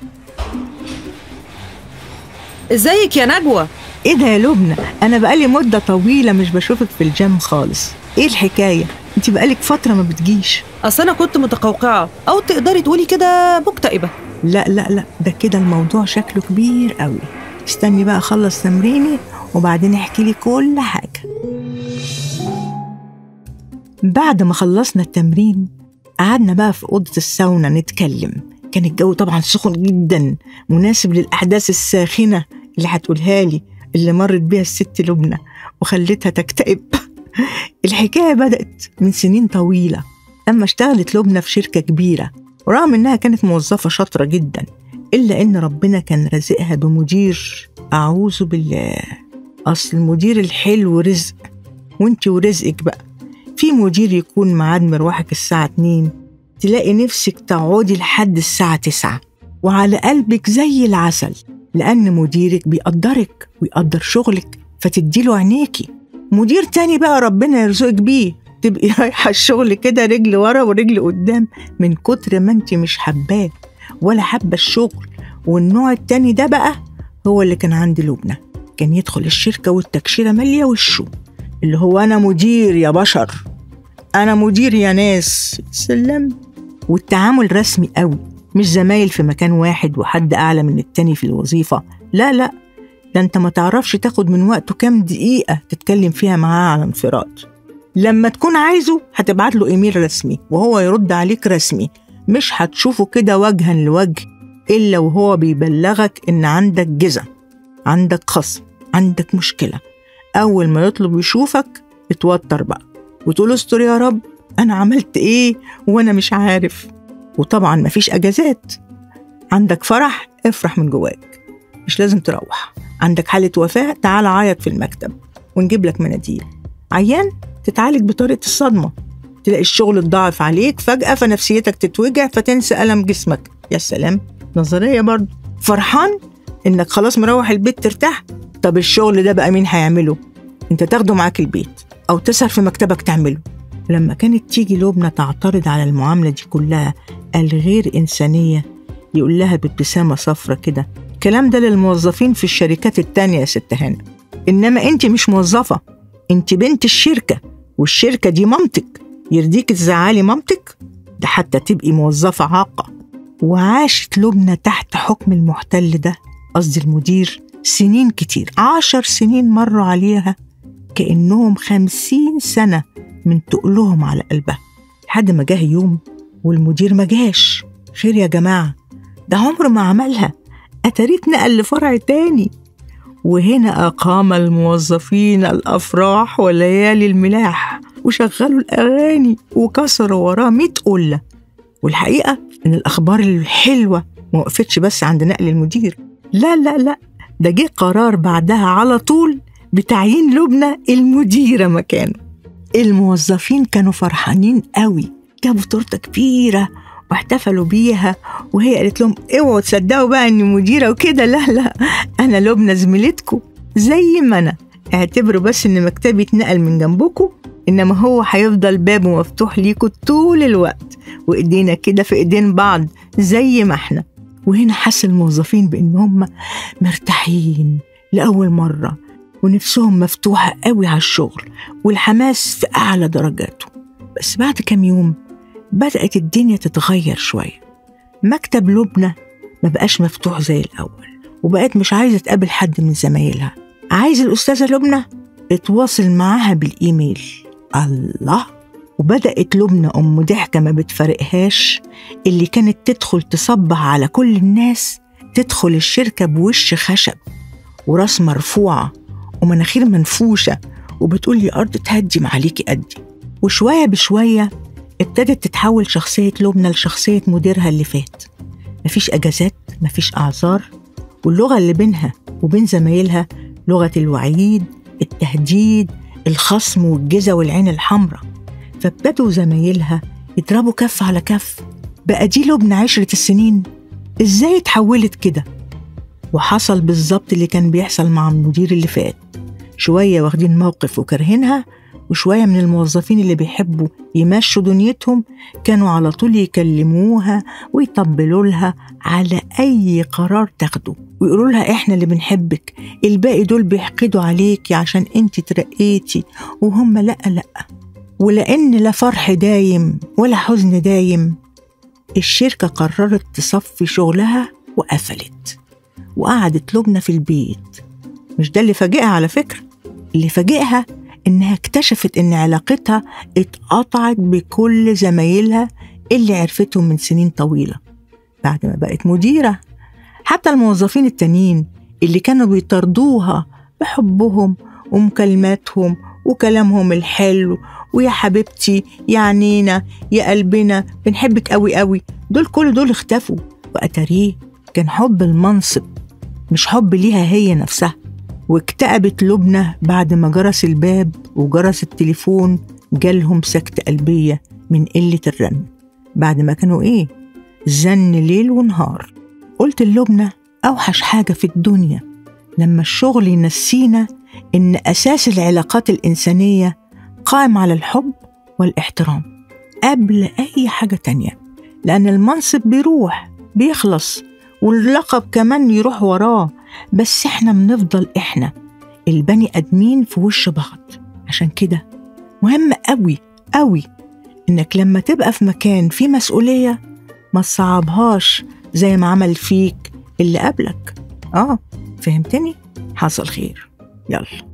ازيك يا نجوى ايه ده يا لبنى انا بقالي مده طويله مش بشوفك في الجيم خالص ايه الحكايه انت بقالك فتره ما بتجيش اصل انا كنت متقوقعه او تقدري تقولي كده مكتئبه لا لا لا ده كده الموضوع شكله كبير قوي استني بقى اخلص تمريني وبعدين احكي لي كل حاجه بعد ما خلصنا التمرين قعدنا بقى في اوضه الساونا نتكلم كان الجو طبعا سخن جدا مناسب للاحداث الساخنه اللي هتقولها لي اللي مرت بيها الست لبنى وخلتها تكتئب الحكايه بدات من سنين طويله اما اشتغلت لبنى في شركه كبيره ورغم انها كانت موظفه شاطره جدا الا ان ربنا كان رازقها بمدير اعوذ بالله اصل المدير الحلو رزق وانت ورزقك بقى في مدير يكون ميعاد مروحك الساعة 2 تلاقي نفسك تقعدي لحد الساعة 9 وعلى قلبك زي العسل لأن مديرك بيقدرك ويقدر شغلك فتديله عينيكي مدير تاني بقى ربنا يرزقك بيه تبقي رايحة الشغل كده رجل ورا ورجل قدام من كتر ما انت مش حباه ولا حابة الشغل والنوع التاني ده بقى هو اللي كان عند لبنى كان يدخل الشركة والتكشيرة مالية وشه اللي هو أنا مدير يا بشر أنا مدير يا ناس سلم والتعامل رسمي قوي مش زمايل في مكان واحد وحد أعلى من التاني في الوظيفة لا لا ده أنت ما تعرفش تاخد من وقته كام دقيقة تتكلم فيها معاه على انفراد لما تكون عايزه هتبعت له إيميل رسمي وهو يرد عليك رسمي مش هتشوفه كده وجها لوجه إلا وهو بيبلغك إن عندك جزع عندك خصم عندك مشكلة أول ما يطلب يشوفك اتوتر بقى وتقول استر يا رب أنا عملت إيه وأنا مش عارف وطبعا مفيش أجازات عندك فرح افرح من جواك مش لازم تروح عندك حالة وفاة تعال عيط في المكتب ونجيب لك مناديل عيان تتعالج بطريقة الصدمة تلاقي الشغل اتضاعف عليك فجأة فنفسيتك تتوجع فتنسى ألم جسمك يا سلام نظرية برضه فرحان إنك خلاص مروح البيت ترتاح طب الشغل ده بقى مين هيعمله انت تاخده معاك البيت او تسهر في مكتبك تعمله لما كانت تيجي لبنى تعترض على المعاملة دي كلها الغير إنسانية يقول لها بابتسامة صفرة كده الكلام ده للموظفين في الشركات التانية يا ست هانة إنما أنت مش موظفة أنت بنت الشركة والشركة دي مامتك يرضيك تزعلي مامتك ده حتى تبقي موظفة عاقة وعاشت لبنى تحت حكم المحتل ده قصدي المدير سنين كتير عشر سنين مروا عليها كأنهم خمسين سنة من تقلهم على قلبها لحد ما جه يوم والمدير ما جاش خير يا جماعة ده عمره ما عملها أتاريه اتنقل لفرع تاني وهنا أقام الموظفين الأفراح وليالي الملاح وشغلوا الأغاني وكسروا وراه مئة قلة والحقيقة إن الأخبار الحلوة ما وقفتش بس عند نقل المدير لا لا لا ده جه قرار بعدها على طول بتعيين لبنى المديرة مكانه الموظفين كانوا فرحانين قوي جابوا تورته كبيره واحتفلوا بيها وهي قالت لهم اوعوا تصدقوا بقى اني مديره وكده لا لا انا لبنى زميلتكم زي ما انا اعتبروا بس ان مكتبي اتنقل من جنبكم انما هو هيفضل بابه مفتوح ليكوا طول الوقت وايدينا كده في ايدين بعض زي ما احنا وهنا حس الموظفين بان هم مرتاحين لاول مره ونفسهم مفتوحه قوي على الشغل والحماس في اعلى درجاته بس بعد كام يوم بدات الدنيا تتغير شويه مكتب لبنى ما بقاش مفتوح زي الاول وبقت مش عايزه تقابل حد من زمايلها عايز الاستاذه لبنى اتواصل معاها بالايميل الله وبدأت لبنى أم ضحكة ما بتفرقهاش اللي كانت تدخل تصبح على كل الناس تدخل الشركة بوش خشب وراس مرفوعة ومناخير منفوشة وبتقول يا أرض تهدي معليكي قدي وشوية بشوية ابتدت تتحول شخصية لبنى لشخصية مديرها اللي فات مفيش أجازات مفيش أعذار واللغة اللي بينها وبين زمايلها لغة الوعيد التهديد الخصم والجزا والعين الحمراء فابتدوا زمايلها يضربوا كف على كف بقى دي لبنى عشرة السنين ازاي اتحولت كده وحصل بالظبط اللي كان بيحصل مع المدير اللي فات شوية واخدين موقف وكارهينها وشوية من الموظفين اللي بيحبوا يمشوا دنيتهم كانوا على طول يكلموها ويطبلوا لها على أي قرار تاخده ويقولوا لها إحنا اللي بنحبك الباقي دول بيحقدوا عليكي عشان أنت ترقيتي وهم لأ لأ ولأن لا فرح دايم ولا حزن دايم الشركة قررت تصفي شغلها وقفلت وقعدت لبنى في البيت مش ده اللي فاجئها على فكرة اللي فاجئها إنها اكتشفت إن علاقتها اتقطعت بكل زمايلها اللي عرفتهم من سنين طويلة بعد ما بقت مديرة حتى الموظفين التانيين اللي كانوا بيطردوها بحبهم ومكالماتهم وكلامهم الحلو ويا حبيبتي يا عنينا يا قلبنا بنحبك قوي قوي دول كل دول اختفوا وأتاريه كان حب المنصب مش حب ليها هي نفسها واكتئبت لبنى بعد ما جرس الباب وجرس التليفون جالهم سكتة قلبية من قلة الرن بعد ما كانوا إيه زن ليل ونهار قلت للبنى أوحش حاجة في الدنيا لما الشغل ينسينا إن أساس العلاقات الإنسانية قائم على الحب والاحترام قبل أي حاجة تانية لأن المنصب بيروح بيخلص واللقب كمان يروح وراه بس احنا بنفضل احنا البني ادمين في وش بعض عشان كده مهم قوي قوي انك لما تبقى في مكان فيه مسؤوليه ما تصعبهاش زي ما عمل فيك اللي قبلك اه فهمتني حصل خير يلا